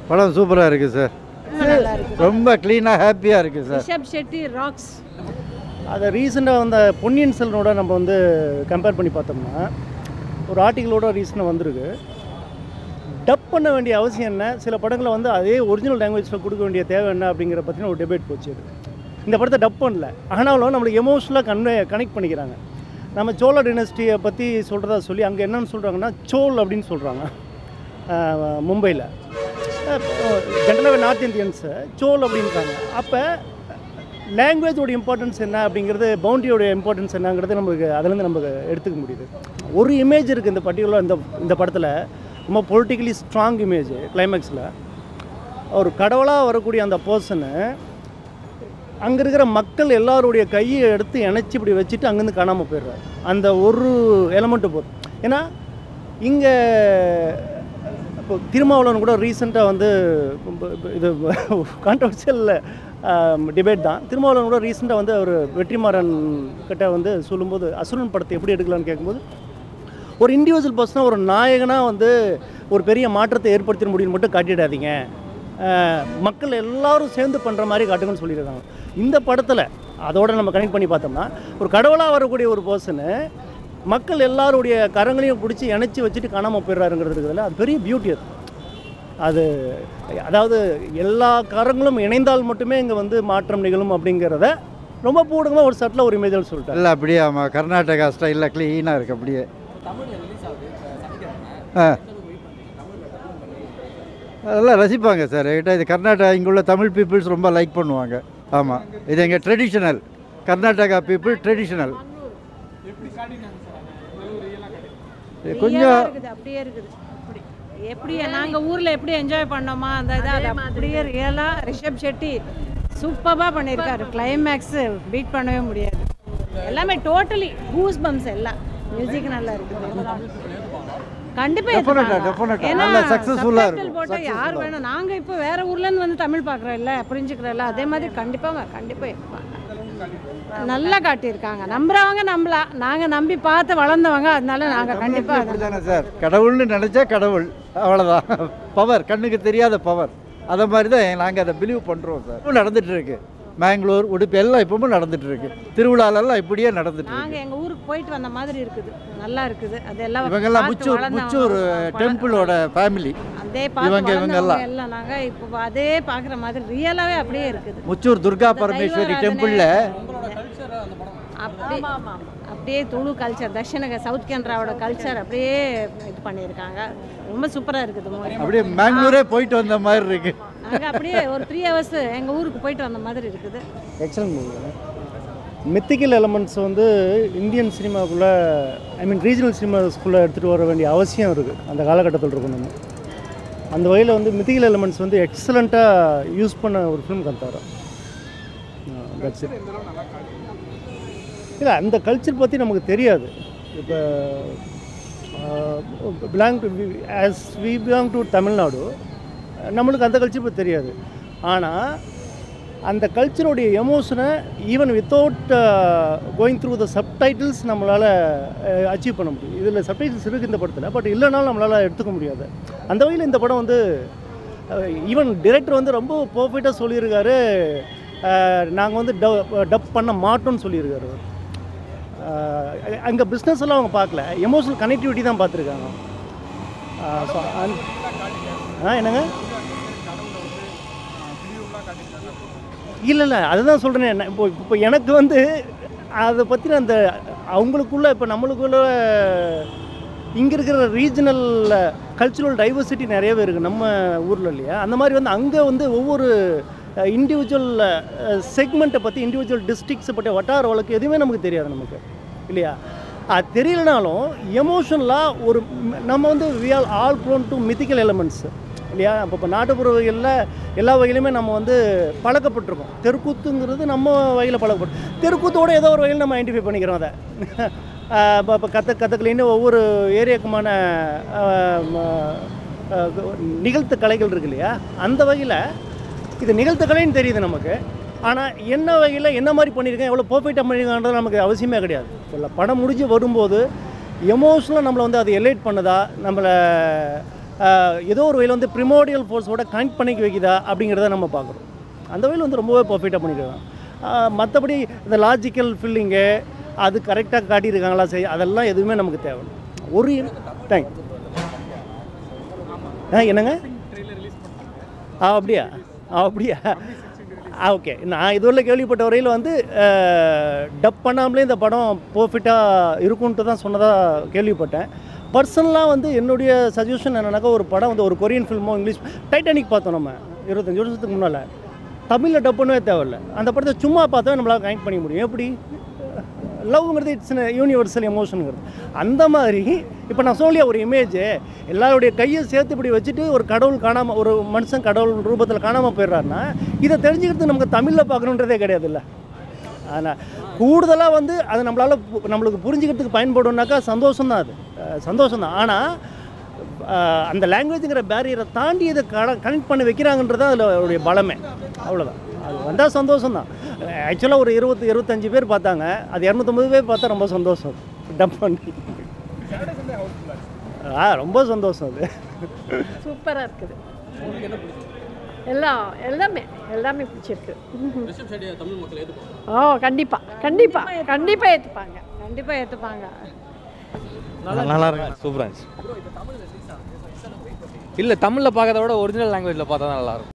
படம் சூப்பராக இருக்குது சார் நல்லா இருக்கு ரொம்ப க்ளீனாக ஹாப்பியாக இருக்குது சார் ரிஷப் ஷெட்டி ராக்ஸ் அதை ரீசெண்டாக வந்த பொன்னியின் செல்வனோட நம்ம வந்து கம்பேர் பண்ணி பார்த்தோம்னா ஒரு ஆர்டிகளோட ரீசனாக வந்திருக்கு டப் பண்ண வேண்டிய அவசியம் என்ன சில படங்களை வந்து அதே ஒரிஜினல் லாங்குவேஜில் கொடுக்க வேண்டிய தேவை என்ன அப்படிங்கிற பற்றின ஒரு டிபேட் போச்சு அது இந்த படத்தை டப் பண்ணல ஆனாலும் நம்மளுக்கு எமோஷனலாக கன்வே கனெக்ட் பண்ணிக்கிறாங்க நம்ம சோழ டினஸ்டியை பற்றி சொல்கிறதா சொல்லி அங்கே என்னென்னு சொல்கிறாங்கன்னா சோல் அப்படின்னு சொல்கிறாங்க மும்பையில் ஜென்ரலாகவே நார்த் இந்தியன்ஸு சோல் அப்படின்றாங்க அப்போ லாங்குவேஜோட இம்பார்ட்டன்ஸ் என்ன அப்படிங்கிறது பவுண்டரியோட இம்பார்ட்டன்ஸ் என்னங்கிறது நமக்கு அதுலேருந்து நமக்கு எடுத்துக்க முடியுது ஒரு இமேஜ் இருக்குது இந்த பர்டிகுலர் இந்த இந்த படத்தில் ரொம்ப பொலிட்டிக்கலி ஸ்ட்ராங் இமேஜ் கிளைமேக்ஸில் ஒரு கடவுளாக வரக்கூடிய அந்த பர்சனு அங்கே இருக்கிற மக்கள் எல்லாருடைய கையை எடுத்து இணைச்சி இப்படி வச்சுட்டு அங்கேருந்து காணாமல் போயிடுறாரு அந்த ஒரு எலமெண்ட்டு போதும் ஏன்னா இங்கே இப்போ திருமாவளவன் கூட ரீசெண்டாக வந்து இப்ப- இப்ப இது கான்ட்ரவர்சியல் டிபேட் தான் திருமாவளவன் கூட ரீசெண்டாக வந்து அவர் வெற்றிமாறன் கிட்ட வந்து சொல்லும்போது அசுரன் படத்தை எப்படி எடுக்கலாம்னு கேட்கும்போது ஒரு இண்டிவிஜுவல் பர்சனாக ஒரு நாயகனாக வந்து ஒரு பெரிய மாற்றத்தை ஏற்படுத்திட முடியும்னு மட்டும் காட்டிடாதீங்க அஹ், மக்கள் எல்லாரும் சேர்ந்து பண்ணுற மாதிரி காட்டுங்கன்னு சொல்லியிருக்காங்க இந்த படத்தில் அதோட நம்ம கனெக்ட் பண்ணி பார்த்தோம்னா ஒரு கடவுளாக வரக்கூடிய ஒரு பர்சனு மக்கள் எல்லாருடைய கரங்களையும் பிடிச்சி இணைச்சி வச்சுட்டு காணாமல் போயிடுறாருங்கிறது இருக்குதுல்ல அது பெரிய பியூட்டி அது அது அதாவது எல்லா கரங்களும் இணைந்தால் மட்டுமே இங்கே வந்து மாற்றம் நிகழும் அப்படிங்கிறத ரொம்ப பூடகமாக ஒரு சட்டில் ஒரு இமேஜில் சொல்லிட்டாங்க இல்லை அப்படியே ஆமாம் கர்நாடகா ஸ்டைலில் க்ளீனாக இருக்குது அப்படியே ஆ அதெல்லாம் ரசிப்பாங்க சார் என்கிட்ட இது கர்நாடகா இங்குள்ள தமிழ் பீப்புள்ஸ் ரொம்ப லைக் பண்ணுவாங்க ஆமாம் இது எங்கள் ட்ரெடிஷ்னல் கர்நாடகா பீப்புள் ட்ரெடிஷ்னல் கொஞ்சம் இருக்குது அப்படியே இருக்குது எப்படி நாங்க ஊர்ல எப்படி என்ஜாய் பண்ணோமா அந்த இதை அது அப்படியே ரியலா ரிஷப் ஷெட்டி சூப்பராக பண்ணியிருக்காரு கிளைமேக்ஸ் பீட் பண்ணவே முடியாது எல்லாமே டோட்டலி கூஸ் பம்ஸ் எல்லாம் மியூசிக் நல்லா இருக்குது கண்டிப்பா Definitely, ஏத்துப்பாங்க. definitely. ஏன்னா நல்லா successful-ஆ subtitle இருக்கும். போட்டா யார் வேணும் நாங்க இப்போ வேற ஊர்ல இருந்து வந்து தமிழ் பார்க்குறோம் இல்ல புரிஞ்சுக்கிறோம்ல அதே மாதிரி கண்டிப்பா கண்டிப்பா ஏத்துப்பாங்க நல்லா காட்டியிருக்காங்க நம்புறவங்க நம்பலாம் நாங்க நம்பி பார்த்து வளர்ந்தவங்க அதனால நாங்க கண்டிப்பா அதை தானே சார் கடவுள்னு நினச்சா கடவுள் அவ்வளோதான் பவர் கண்ணுக்கு தெரியாத பவர் அதை மாதிரி தான் நாங்கள் அதை பிலீவ் பண்ணுறோம் சார் இப்போ நடந்துட்டு இருக்கு மேங்களூர் உடுப்பு எல்லாம் இப்பவும் நடந்துட்டு இருக்கு திருவிழாலெல்லாம் இப்படியே நடந்துட்டு இருக்கு நாங்க எங்க ஊருக்கு போயிட்டு வந்த மாதிரி இருக்குது நல்லா இருக்குது அதெல்லாம் இவங்கெல்லாம் பார்த்து முச்சூர் வளர்ந்தவங்க. முச்சூர் டெம்பிளோட ஃபேமிலி அதே பார்த்து இவங்க இவங்க வளர்ந்தவங்க எல்லாம். எல்லாம் நாங்க இப்போ அதே பார்க்குற மாதிரி ரியலாவே அப்படியே இருக்குது முச்சூர் துர்கா அந்த பரமேஸ்வரி தெய்வாராதனை, டெம்பிளில் அப்படியே அப்படியே துளு கல்ச்சர் தட்சிணக சவுத் கேந்திராவோட கல்ச்சர் அப்படியே இது பண்ணியிருக்காங்க ரொம்ப சூப்பரா இருக்குது மூவி அப்படியே மேங்களூரே போயிட்டு வந்த மாதிரி இருக்கு நாங்க அப்படியே ஒரு த்ரீ ஹவர்ஸ் எங்க ஊருக்கு போயிட்டு வந்த மாதிரி இருக்குது எக்ஸலன்ட் மூவி மித்திக்கல் எலமெண்ட்ஸ் வந்து இந்தியன் சினிமாக்குள்ளே ஐ மீன் ரீஜனல் சினிமாஸ்குள்ளே எடுத்துகிட்டு வர வேண்டிய அவசியம் இருக்குது அந்த காலகட்டத்தில் இருக்கும் நம்ம அந்த வகையில் வந்து மித்திக்கல் எலமெண்ட்ஸ் வந்து எக்ஸலண்ட்டாக யூஸ் பண்ண ஒரு ஃபிலிம் கந்தாரா தட்ஸ் இட் இல்லை அந்த கல்ச்சர் பற்றி நமக்கு தெரியாது இப்போ belong to as we belong to Tamil Nadu நம்மளுக்கு அந்த கல்ச்சர் பற்றி தெரியாது ஆனால் அந்த கல்ச்சருடைய எமோஷனை even without going through the subtitles நம்மளால் அச்சீவ் பண்ண முடியும் இதில் சப்டைட்டில்ஸ் இருக்குது இந்த படத்தில் பட் இல்லைனாலும் நம்மளால் எடுத்துக்க முடியாது அந்த வகையில் இந்த படம் வந்து ஈவன் டிரெக்டர் வந்து ரொம்ப பர்ஃபெக்டாக சொல்லியிருக்காரு நாங்கள் வந்து டப் பண்ண மாட்டோம்னு சொல்லியிருக்காரு அங்கே பிஸ்னஸ் எல்லாம் அவங்க பார்க்கல எமோஷனல் கனெக்டிவிட்டி தான் பார்த்துருக்காங்க ஸோ ஆ என்னங்க இல்லை இல்லை அதுதான் சொல்கிறேன் என்ன இப்போ இப்போ எனக்கு வந்து அதை பற்றின அந்த அவங்களுக்குள்ள இப்போ நம்மளுக்குள்ள இங்கே இருக்கிற ரீஜனல் கல்ச்சுரல் டைவர்சிட்டி நிறையவே இருக்குது நம்ம ஊரில் இல்லையா அந்த மாதிரி வந்து அங்கே வந்து ஒவ்வொரு இண்டிவிஜுவல் செக்மெண்ட்டை பற்றி இண்டிவிஜுவல் டிஸ்ட்ரிக்ஸை பற்றி வட்டார வழக்கு எதுவுமே நமக்கு தெரியாது நமக்கு இல்லையா அது தெரியலனாலும் எமோஷனலாக ஒரு ம், நம்ம வந்து we all all prone to mythical elements இல்லையா அப்போ இப்போ நாட்டுப்புற வகையில் எல்லா வகையிலுமே நம்ம வந்து பழக்கப்பட்டிருக்கோம் தெருக்கூத்துங்கிறது நம்ம வகையில் பழக்கப்பட்டு தெருக்கூத்தோட ஏதோ ஒரு வகையில் நம்ம ஐடென்டிஃபை பண்ணிக்கிறோம் அதை இப்போ இப்போ கத்த கதக்கலின்னு ஒவ்வொரு ஏரியாக்குமான ஆஹ், ம- ஆஹ், நிகழ்த்து கலைகள் இருக்கு இல்லையா அந்த வகையில் இது நிகழ்த்து கலைன்னு தெரியுது நமக்கு ஆனால் என்ன வகையில் என்ன மாதிரி பண்ணியிருக்கேன் எவ்வளோ பர்ஃபெக்டாக பண்ணியிருக்கான்றது நமக்கு அவசியமே கிடையாது இப்போ படம் முடிஞ்சு வரும்போது எமோஷனலாக நம்மளை வந்து அது எலைட் பண்ணுதா நம்மளை ஆஹ், ஏதோ ஒரு வகையில் வந்து ப்ரிமோடியல் ஃபோர்ஸோட கனெக்ட் பண்ணிக்க வைக்குதா அப்படிங்கிறத நம்ம பார்க்குறோம் அந்த வகையில் வந்து ரொம்பவே பர்ஃபெக்டாக பண்ணியிருக்காங்க மற்றபடி இந்த லாஜிக்கல் ஃபில்லிங்கு அது கரெக்டாக காட்டியிருக்காங்களா சரி அதெல்லாம் எதுவுமே நமக்கு தேவை ஒரு தேங்க் ஆ என்னங்க ஆ அப்படியா ஆ அப்படியா ஆ ஓகே நான் இதுவரை கேள்விப்பட்ட வரையில் வந்து டப் பண்ணாமலே இந்த படம் பர்ஃபெக்டாக இருக்கும்ன்ட்டு தான் சொன்னதாக கேள்விப்பட்டேன் பர்சனலாக வந்து என்னுடைய சஜஷன் என்னன்னாக்கா ஒரு படம் வந்து ஒரு கொரியன் ஃபில்மோ இங்கிலீஷ் டைட்டானிக் பார்த்தோம் நம்ம இருபத்தஞ்சி வருஷத்துக்கு முன்னால் தமிழில் டப் பண்ணவே தேவையில்ல அந்த படத்தை சும்மா பார்த்தா நம்மளால் கனெக்ட் பண்ணிக்க முடியும் எப்படி லவ்ங்கிறது இட்ஸ் யூனிவர்சல் எமோஷனுங்கிறது அந்த மாதிரி இப்போ நான் சொல்லிய ஒரு இமேஜ் எல்லாருடைய கையை சேர்த்து இப்படி வச்சுட்டு ஒரு கடவுள் காணாமல் ஒரு மனுஷன் கடவுள் ரூபத்தில் காணாமல் போயிடுறாருன்னா இதை தெரிஞ்சுக்கிறது நமக்கு தமிழில் பார்க்கணுன்றதே கிடையாதுல்ல ஆனால் கூடுதலாக வந்து அது நம்மளால் பு- நம்மளுக்கு புரிஞ்சுக்கிறதுக்கு பயன்படும்னாக்கா சந்தோஷம் தான் அது சந்தோஷம் தான் ஆனால் அந்த லாங்குவேஜுங்கிற பேரியரை தாண்டி இதை கனெக்ட் பண்ணி வைக்கிறாங்கன்றது தான் அதில் அவருடைய பலமே அவ்வளோதான் அது வந்தால் சந்தோஷம் தான் ஆக்சுவலாக ஒரு இருபத்தி இருபத்தஞ்சு பேர் பார்த்தாங்க அது இரநூத்தொம்பது பேர் பார்த்தா ரொம்ப சந்தோஷம் டப் பண்ணி ஆ ரொம்ப சந்தோஷம் அது சூப்பராக இருக்குது எல்லாம் எல்லாமே எல்லாமே பிடிச்சிருக்கு ரிஷப் ஷெட்டியை தமிழ் மக்கள் ஏற்றுப்பாங்க ஓ கண்டிப்பாக கண்டிப்பாக கண்டிப்பாக ஏற்றுப்பாங்க கண்டிப்பாக ஏற்றுப்பாங்க நல்லா இருக்கு சூப்பராக இருந்துச்சு இல்லை தமிழில் பார்க்கறத விட ஒரிஜினல் லாங்குவேஜில் பார்த்தா தான் நல்லா இருக்கும்